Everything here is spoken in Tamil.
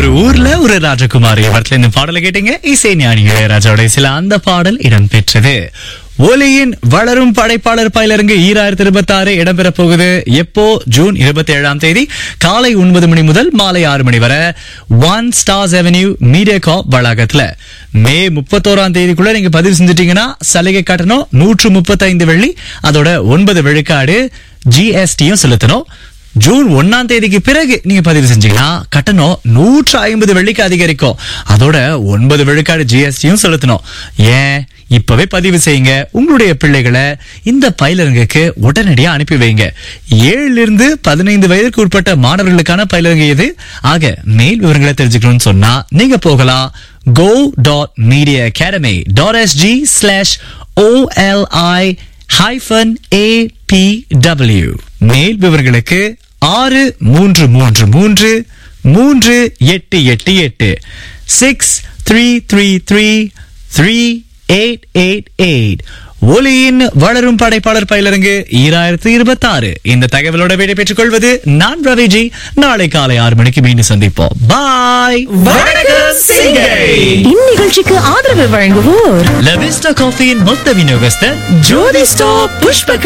ஒரு ஊர்ல ஒரு ராஜகுமாரி படத்துல இந்த பாடலை கேட்டீங்க இசை ஞானி இளையராஜாவோட சில அந்த பாடல் இடம்பெற்றது ஒலியின் வளரும் படைப்பாளர் பயிலரங்கு ஈராயிரத்தி இருபத்தி ஆறு இடம்பெற போகுது எப்போ ஜூன் இருபத்தி ஏழாம் தேதி காலை ஒன்பது மணி முதல் மாலை ஆறு மணி வரை one stars avenue media corp வளாகத்துல மே முப்பத்தோராம் தேதிக்குள்ள நீங்க பதிவு செஞ்சுட்டீங்கன்னா சலுகை கட்டணம் நூற்று முப்பத்தைந்து வெள்ளி அதோட ஒன்பது விழுக்காடு ஜிஎஸ்டியும் செலுத்தணும் ஜூன் ஒன்னாம் தேதிக்கு பிறகு நீங்க பதிவு செஞ்சீங்கன்னா கட்டணம் நூற்று ஐம்பது வெள்ளிக்கு அதிகரிக்கும் அதோட ஒன்பது விழுக்காடு ஜிஎஸ்டியும் செலுத்தணும் ஏன் இப்பவே பதிவு செய்யுங்க உங்களுடைய பிள்ளைகளை இந்த பயிலரங்குக்கு உடனடியா அனுப்பி வைங்க ஏழுல இருந்து பதினைந்து வயதுக்கு உட்பட்ட மாணவர்களுக்கான பயிலரங்கு இது ஆக மேல் விவரங்களை தெரிஞ்சுக்கணும்னு சொன்னா நீங்க போகலாம் go dot media academy dot SG slash OLI hyphen ABW மேல் விவரங்களுக்கு ஆறு மூன்று மூன்று மூன்று மூன்று எட்டு எட்டு எட்டு six three three three three eight eight eight ஒலியின் வளரும் படைப்பாளர் பயிலரங்கு ஈராயிரத்தி இருபத்தி ஆறு இந்த தகவலோட விடை பெற்றுக் கொள்வது நான் ரவிஜி நாளை காலை ஆறு மணிக்கு மீண்டும் சந்திப்போம் பாய் இந்நிகழ்ச்சிக்கு ஆதரவு வழங்குவோர் லவிஸ்டா காஃபியின் மொத்த விநியோகஸ்தர் ஜோதி ஸ்டாப் புஷ்பக